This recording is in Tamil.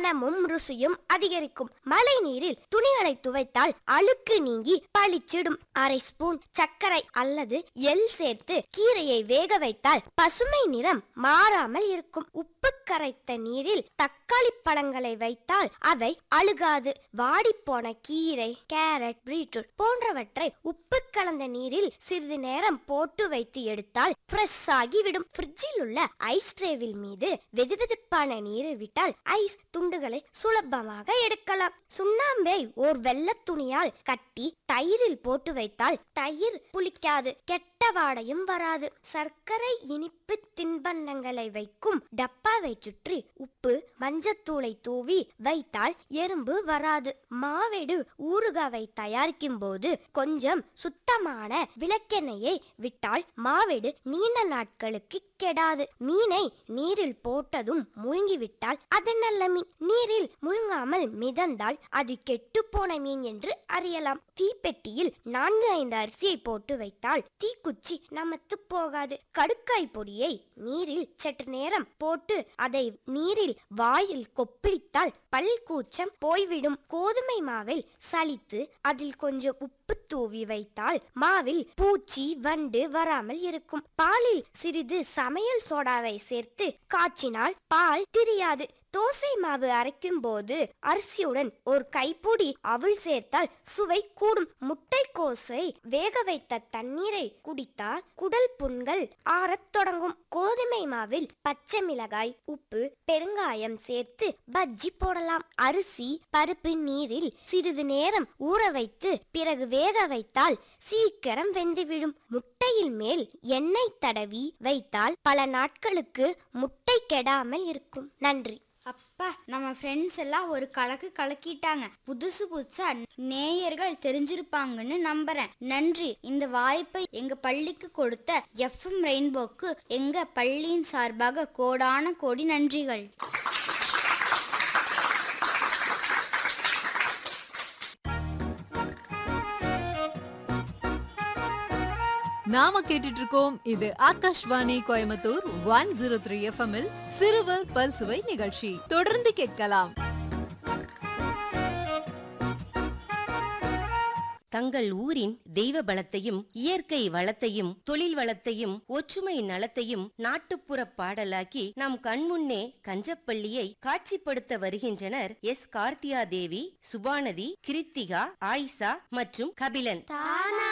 மனமும் ருசியும் அதிகரிக்கும் மழை நீரில் துணிகளை துவைத்தால் அழுக்கு நீங்கி பளிச்சிடும் அரை ஸ்பூன் சர்க்கரை அல்லது எள் சேர்த்து கீரையை வேக வைத்தால் பசுமை நிறம் மாறாமல் இருக்கும் உப்பு கரைத்த நீரில் தக்காளி பழங்களை வைத்தால் அவை அழுகாது வாடிப்போன கீரை கேரட் பீட்ரூட் போன்றவற்றை உப்பு கலந்த நீரில் சிறிது நேரம் போட்டு வைத்து எடுத்தால் ஃப்ரெஷ் ஆகிவிடும் ஃப்ரிட்ஜில் உள்ள ஐஸ் ட்ரேவில் மீது வெதுவெதுப்பான நீரை விட்டால் ஐஸ் துண்டுகளை சுலபமாக எடுக்கலாம் சுண்ணாம்பை ஓர் வெள்ளத் துணியால் கட்டி தயிரில் போட்டு வைத்தால் தயிர் புளிக்காது கெட்ட வாடையும் வராது சர்க்கரை இனிப்பு தின்பண்டங்களை வைக்கும் டப்பாவை சுற்றி உப்பு மஞ்சத்தூளை தூவி வைத்தால் எறும்பு வராது மாவேடு ஊறுகாவை தயாரிக்கும் போது கொஞ்சம் சுத்தமான விளக்கெண்ணெயை விட்டால் மாவேடு நீண்ட நாட்களுக்கு கெடாது மீனை நீரில் போட்டதும் மூழ்கிவிட்டால் அது நல்ல மீன் நீரில் முழுங்காமல் மிதந்தால் அது கெட்டு போன மீன் என்று அறியலாம் தீப்பெட்டியில் நான்கு ஐந்து அரிசியை போட்டு வைத்தால் தீக்குச்சி நமத்து போகாது கடுக்காய் பொடியை நீரில் சற்று நேரம் போட்டு அதை நீரில் வாயில் கொப்பளித்தால் பல் கூச்சம் போய்விடும் கோதுமை மாவில் சலித்து அதில் கொஞ்சம் உப்பு தூவி வைத்தால் மாவில் பூச்சி வண்டு வராமல் இருக்கும் பாலில் சிறிது சமையல் சோடாவை சேர்த்து காய்ச்சினால் பால் திரியாது தோசை மாவு அரைக்கும் போது அரிசியுடன் ஒரு கைப்பொடி அவள் சேர்த்தால் சுவை கூடும் முட்டைக்கோசை வேக வைத்த தண்ணீரை குடித்தால் குடல் புண்கள் ஆறத் தொடங்கும் கோதுமை மாவில் பச்சை மிளகாய் உப்பு பெருங்காயம் சேர்த்து பஜ்ஜி போடலாம் அரிசி பருப்பு நீரில் சிறிது நேரம் ஊற வைத்து பிறகு வேக வைத்தால் சீக்கிரம் வெந்துவிடும் முட்டையில் மேல் எண்ணெய் தடவி வைத்தால் பல நாட்களுக்கு முட்டை கெடாமல் இருக்கும் நன்றி அப்பா நம்ம ஃப்ரெண்ட்ஸ் எல்லாம் ஒரு கலக்கு கலக்கிட்டாங்க புதுசு புதுசா நேயர்கள் தெரிஞ்சிருப்பாங்கன்னு நம்புறேன் நன்றி இந்த வாய்ப்பை எங்க பள்ளிக்கு கொடுத்த எஃப்எம் ரெயின்போக்கு எங்க பள்ளியின் சார்பாக கோடான கோடி நன்றிகள் நாம கேட்டுட்டு இருக்கோம் இது Akashvani Coimbatore one zero three எஃப்எம்மில் சிறுவர் பல்சுவை நிகழ்ச்சி தொடர்ந்து கேட்கலாம் தங்கள் ஊரின் தெய்வ பலத்தையும் இயற்கை வளத்தையும் தொழில் வளத்தையும் ஒற்றுமை நலத்தையும் நாட்டுப்புற பாடலாக்கி நம் கண்முன்னே கஞ்சப்பள்ளியை காட்சிப்படுத்த வருகின்றனர் எஸ் கார்த்தியா தேவி சுபானதி கிருத்திகா ஆயிஷா மற்றும் கபிலன்